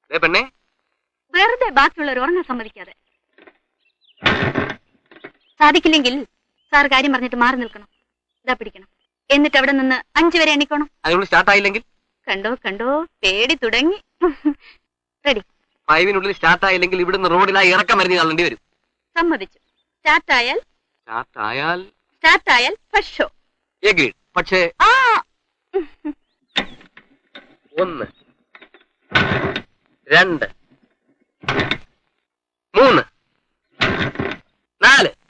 ദേ പെണ്ണേ വെറുതെ ബാക്കിയുള്ളവർ ഉറങ്ങാൻ സമ്മതിക്കാതെ സാധിക്കില്ലെങ്കിൽ സാർ കാര്യം പറഞ്ഞിട്ട് മാറി നിൽക്കണം ഇതാ പിടിക്കണം എന്നിട്ട് അവിടെ നിന്ന് അഞ്ചു വരെ എണ്ണിക്കോണം അതിനുള്ളിൽ സ്റ്റാർട്ട് ആയില്ലെങ്കിൽ കണ്ടോ കണ്ടോ പേടി തുടങ്ങി റെഡി ഫൈവിനുള്ളിൽ സ്റ്റാർട്ട് ആയില്ലെങ്കിൽ ഇവിടുന്ന് റോഡിലായി ഇറക്കം മരുന്ന് തള്ളേണ്ടി വരും സമ്മതിച്ചു സ്റ്റാർട്ട് ആയാൽ സ്റ്റാർട്ട് ആയാൽ സ്റ്റാർട്ട് ആയാൽ ഫസ്റ്റ് ഷോ എഗീഡ് പക്ഷേ ആ ഒന്ന് രണ്ട് മൂന്ന് നാല്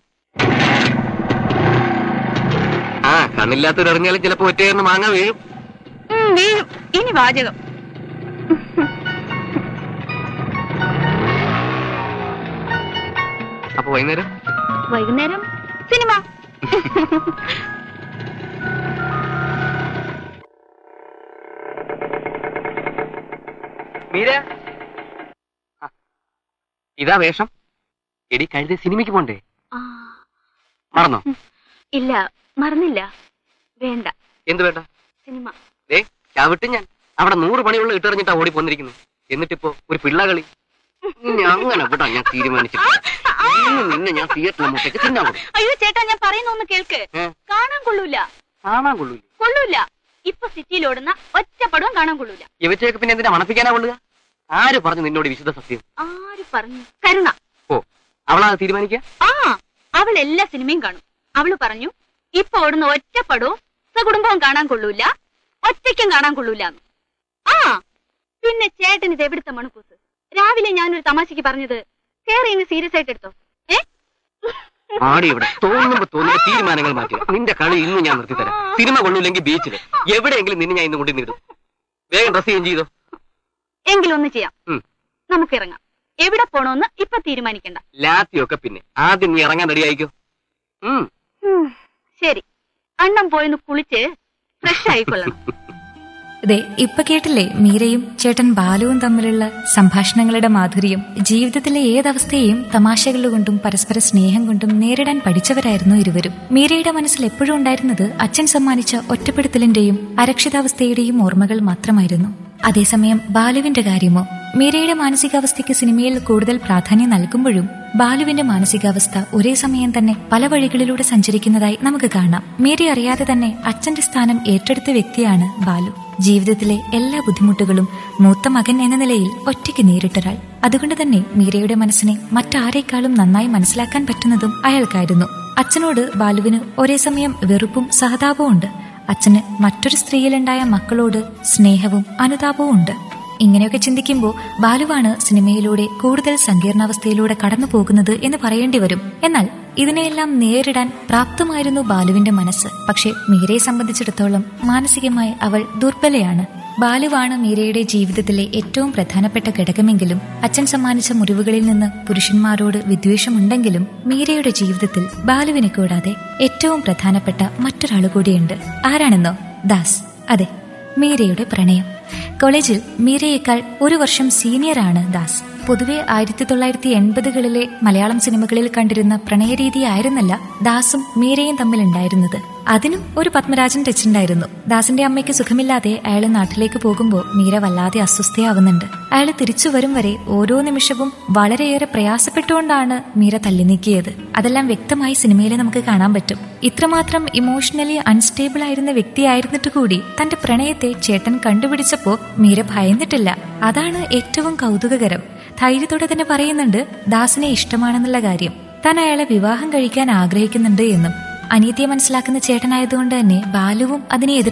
ആ കണ്ണില്ലാത്തവർ ഇറങ്ങിയാലും ചിലപ്പോ ഒറ്റയേറിന് മാങ്ങ വീഴും ഉം, വീഴും ഇനി വാചകം അപ്പൊ വൈകുന്നേരം വൈകുന്നേരം സിനിമ മീര ആ, ഇതാ വേഷം എടി കഴുത സിനിമയ്ക്ക് പോണ്ടേ ആ, മറന്നോ ഇല്ല മറന്നില്ല വേണ്ട എന്ത് വേണ്ട സിനിമ ദേ ചവിട്ട് ഞാൻ അവിടെ നൂറ് പണിയുള്ള ഇട്ടെറിഞ്ഞിട്ടാ ഓടി പോന്നിരിക്കുന്നു എന്നിട്ടിപ്പോ ഒരു പിള്ളകളി നിന്നെ അങ്ങനെ വിടാ ഞാൻ തീരുമാനിച്ചിട്ട് ഇന്ന് നിന്നെ ഞാൻ തിയേറ്ററിൽ മുട്ടേക്ക് തിന്നാൻ കൊടുക്കും അയ്യോ ചേട്ടാ ഞാൻ പറയുന്ന ഒന്ന് കേൾക്ക് ഏ? കാണാൻ കൊള്ളൂല കാണാൻ കൊള്ളൂല കൊള്ളൂല ഇപ്പൊ സിറ്റിയിൽ ഓടുന്ന ഒറ്റ പടവും കാണാൻ കൊള്ളൂല ഇവറ്റയൊക്കെ പിന്നെ എന്തിനാ മണപ്പിക്കാനാ കൊള്ളുക ആര് പറഞ്ഞു നിന്നോട് ഈ വിശുദ്ധ സത്യം ആര് പറഞ്ഞു കരുണ ഓ അവളാ തീരുമാനിക്കുക ആ അവൾ എല്ലാ സിനിമയും കാണും അവള് പറഞ്ഞു ഇപ്പൊ ഓടുന്ന ഒറ്റ പടവും സകുടുംബവും കാണാൻ കൊള്ളൂല ഒറ്റയ്ക്കും കാണാൻ കൊള്ളൂല ആ പിന്നെ ചേട്ടൻ ഇത് എവിടുത്തെ മണക്കൂസ് രാവിലെ ഞാനൊരു തമാശക്ക് പറഞ്ഞത് കേറി ഇന്ന് സീരിയസ് ആയിട്ട് എടുത്തോ ഏ ആടി ഇവിടെ തോന്നുമ്പോ തോന്നുമ്പോ തീരുമാനങ്ങൾ മാറ്റി നിന്റെ കളി ഇന്ന് ഞാൻ നിർത്തി തരാം സിനിമ കൊള്ളൂല്ലെങ്കിൽ ബീച്ചില് എവിടെയെങ്കിലും നിന്നെ ഞാൻ ഇന്ന് കൊണ്ടു നിടും വേഗം ഡ്രസ് ചെയ്യും ചെയ്തോ എങ്കിലൊന്ന് ചെയ്യാം ഉം. നമുക്ക് ഇറങ്ങാം എവിടെ പോണോന്ന് ഇപ്പൊ തീരുമാനിക്കണ്ട ലാത്തിയൊക്കെ പിന്നെ ആദ്യം നീ ഇറങ്ങാൻ റെഡി ആയിക്കോ ഉം ഉം, ശരി അണ്ണം പോയിന്ന് കുളിച്ച് ഫ്രഷ് ആയിക്കൊള്ളണം അതെ ഇപ്പൊ കേട്ടില്ലേ മീരയും ചേട്ടൻ ബാലുവും തമ്മിലുള്ള സംഭാഷണങ്ങളുടെ മാധുര്യം ജീവിതത്തിലെ ഏതവസ്ഥയെയും തമാശകൾ കൊണ്ടും പരസ്പര സ്നേഹം കൊണ്ടും നേരിടാൻ പഠിച്ചവരായിരുന്നു ഇരുവരും മീരയുടെ മനസ്സിൽ എപ്പോഴും ഉണ്ടായിരുന്നത് അച്ഛൻ സമ്മാനിച്ച ഒറ്റപ്പെടുത്തലിന്റെയും അരക്ഷിതാവസ്ഥയുടെയും ഓർമ്മകൾ മാത്രമായിരുന്നു അതേസമയം ബാലുവിന്റെ കാര്യമോ മീരയുടെ മാനസികാവസ്ഥയ്ക്ക് സിനിമയിൽ കൂടുതൽ പ്രാധാന്യം നൽകുമ്പോഴും ബാലുവിന്റെ മാനസികാവസ്ഥ ഒരേ സമയം തന്നെ പല വഴികളിലൂടെ സഞ്ചരിക്കുന്നതായി നമുക്ക് കാണാം മീര അറിയാതെ തന്നെ അച്ഛന്റെ സ്ഥാനം ഏറ്റെടുത്ത വ്യക്തിയാണ് ബാലു ജീവിതത്തിലെ എല്ലാ ബുദ്ധിമുട്ടുകളും മൂത്ത മകൻ എന്ന നിലയിൽ ഒറ്റയ്ക്ക് നേരിട്ടൊരാൾ അതുകൊണ്ട് തന്നെ മീരയുടെ മനസ്സിനെ മറ്റാരേക്കാളും നന്നായി മനസ്സിലാക്കാൻ പറ്റുന്നതും അയാൾക്കായിരുന്നു അച്ഛനോട് ബാലുവിന് ഒരേ സമയം വെറുപ്പും സഹതാപവും ഉണ്ട് അച്ഛന് മറ്റൊരു സ്ത്രീയിലുണ്ടായ മക്കളോട് സ്നേഹവും അനുതാപവും ഉണ്ട് ഇങ്ങനെയൊക്കെ ചിന്തിക്കുമ്പോൾ ബാലുവാണ് സിനിമയിലൂടെ കൂടുതൽ സങ്കീർണാവസ്ഥയിലൂടെ കടന്നു പോകുന്നത് എന്ന് പറയേണ്ടി വരും എന്നാൽ ഇതിനെയെല്ലാം നേരിടാൻ പ്രാപ്തമായിരുന്നു ബാലുവിന്റെ മനസ്സ് പക്ഷെ മീരയെ സംബന്ധിച്ചിടത്തോളം മാനസികമായി അവൾ ദുർബലയാണ് ബാലുവാണ് മീരയുടെ ജീവിതത്തിലെ ഏറ്റവും പ്രധാനപ്പെട്ട ഘടകമെങ്കിലും അച്ഛൻ സമ്മാനിച്ച മുറിവുകളിൽ നിന്ന് പുരുഷന്മാരോട് വിദ്വേഷമുണ്ടെങ്കിലും മീരയുടെ ജീവിതത്തിൽ ബാലുവിനെ കൂടാതെ ഏറ്റവും പ്രധാനപ്പെട്ട മറ്റൊരാൾ കൂടിയുണ്ട് ആരാണെന്നോ ദാസ് അതെ മീരയുടെ പ്രണയം കോളേജിൽ മീരയേക്കാൾ ഒരു വർഷം സീനിയറാണ് ദാസ് പൊതുവെ ആയിരത്തി തൊള്ളായിരത്തി എൺപതുകളിലെ മലയാളം സിനിമകളിൽ കണ്ടിരുന്ന പ്രണയരീതി ആയിരുന്നല്ല ദാസും മീരയും തമ്മിൽ ഉണ്ടായിരുന്നത് അതിനും ഒരു പത്മരാജൻ ടച്ചുണ്ടായിരുന്നു ദാസിന്റെ അമ്മയ്ക്ക് സുഖമില്ലാതെ അയാൾ നാട്ടിലേക്ക് പോകുമ്പോൾ മീര വല്ലാതെ അസ്വസ്ഥയാവുന്നുണ്ട് അയാൾ തിരിച്ചു വരും വരെ ഓരോ നിമിഷവും വളരെയേറെ പ്രയാസപ്പെട്ടുകൊണ്ടാണ് മീര തള്ളി നീക്കിയത് അതെല്ലാം വ്യക്തമായി സിനിമയിൽ നമുക്ക് കാണാൻ പറ്റും ഇത്രമാത്രം ഇമോഷണലി അൺസ്റ്റേബിൾ ആയിരുന്ന വ്യക്തിയായിരുന്നിട്ട് കൂടി തന്റെ പ്രണയത്തെ ചേട്ടൻ കണ്ടുപിടിച്ചപ്പോ മീര ഭയന്നിട്ടില്ല അതാണ് ഏറ്റവും കൗതുകകരം ധൈര്യത്തോടെ തന്നെ പറയുന്നുണ്ട് ദാസിനെ ഇഷ്ടമാണെന്നുള്ള കാര്യം താൻ അയാളെ വിവാഹം കഴിക്കാൻ ആഗ്രഹിക്കുന്നുണ്ട് എന്നും അനീതിയെ മനസ്സിലാക്കുന്ന ചേട്ടനായതുകൊണ്ട് തന്നെ ബാലുവും അതിനെ എതിർ